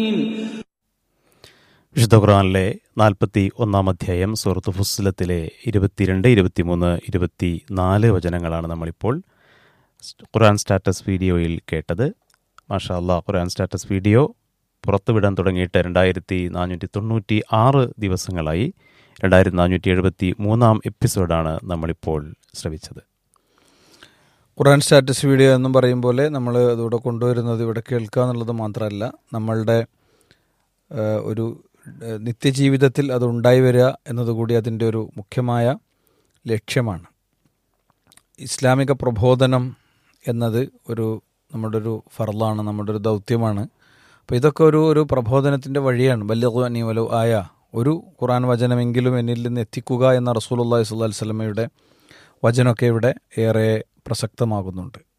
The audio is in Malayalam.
വിശുദ്ധ ഖുർആനിലെ നാൽപ്പത്തി ഒന്നാം അധ്യായം സൂറത്ത് ഫുസ്ലത്തിലെ ഇരുപത്തിരണ്ട് ഇരുപത്തിമൂന്ന് ഇരുപത്തി നാല് വചനങ്ങളാണ് നമ്മളിപ്പോൾ ഖുർആൻ സ്റ്റാറ്റസ് വീഡിയോയിൽ കേട്ടത് മാഷാ അല്ലാ ഖുർആൻ സ്റ്റാറ്റസ് വീഡിയോ പുറത്തുവിടാൻ തുടങ്ങിയിട്ട് രണ്ടായിരത്തി നാനൂറ്റി തൊണ്ണൂറ്റി ആറ് ദിവസങ്ങളായി രണ്ടായിരത്തി നാനൂറ്റി എഴുപത്തി മൂന്നാം എപ്പിസോഡാണ് നമ്മളിപ്പോൾ ശ്രവിച്ചത് ഖുറാൻ സ്റ്റാറ്റസ് വീഡിയോ എന്നും പറയും പോലെ നമ്മൾ അതിവിടെ കൊണ്ടുവരുന്നത് ഇവിടെ കേൾക്കുക എന്നുള്ളത് മാത്രമല്ല നമ്മളുടെ ആ, ഒരു ആ, നിത്യജീവിതത്തിൽ അത് ഉണ്ടായി വരിക എന്നതുകൂടി അതിൻ്റെ ഒരു മുഖ്യമായ ലക്ഷ്യമാണ് ഇസ്ലാമിക പ്രബോധനം എന്നത് ഒരു നമ്മുടെ ഒരു ഫർളാണ് നമ്മുടെ ഒരു ദൗത്യമാണ് അപ്പോൾ ഇതൊക്കെ ഒരു ഒരു പ്രബോധനത്തിൻ്റെ വഴിയാണ് ബല്യനി വലു ആയ ഒരു ഖുറാൻ വചനമെങ്കിലും എന്നിൽ നിന്ന് എത്തിക്കുക എന്ന റസൂലുള്ളാഹി സ്വല്ലല്ലാഹി വസല്ലമയുടെ വചനമൊക്കെ ഇവിടെ ഏറെ പ്രസക്തമാകുന്നുണ്ട്